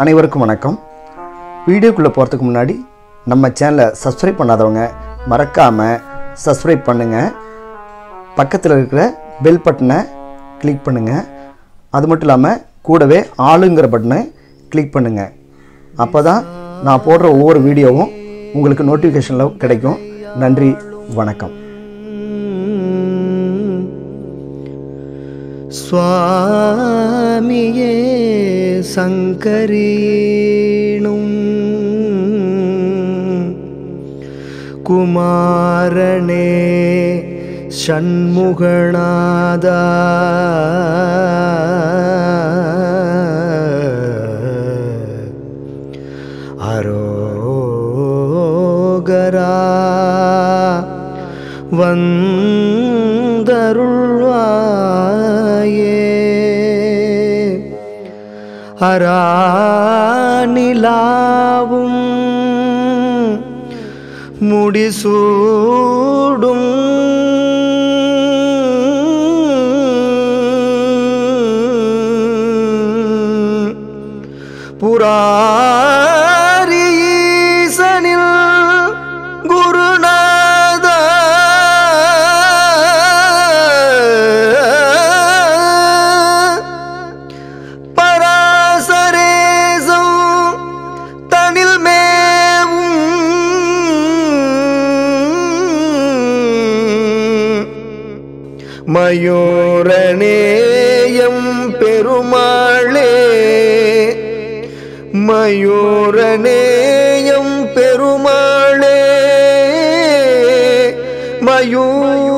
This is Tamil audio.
அனைவருக்கும் வணக்கம் வீடியோக்குள்ளே போகிறதுக்கு முன்னாடி நம்ம சேனலை சப்ஸ்கிரைப் பண்ணாதவங்க மறக்காமல் சப்ஸ்கிரைப் பண்ணுங்கள் பக்கத்தில் இருக்கிற பெல் பட்டனை கிளிக் பண்ணுங்கள் அது மட்டும் இல்லாமல் கூடவே ஆளுங்கிற பட்டனை கிளிக் பண்ணுங்கள் அப்போ தான் நான் போடுற ஒவ்வொரு வீடியோவும் உங்களுக்கு நோட்டிஃபிகேஷனில் கிடைக்கும் நன்றி வணக்கம் சுவாமியே சங்கரீணும் குமாரனே ஷண்முகநாதா அரோகரா வந்தருள்வாயே அராநிலாவும் முடிசூடும் புராரீசனில் குருநாத பராசரேசம் தனில் மேவும் மயூரநேயம் பெருமாளே மயூரநேயம் பெருமாளே மயூரநேயம்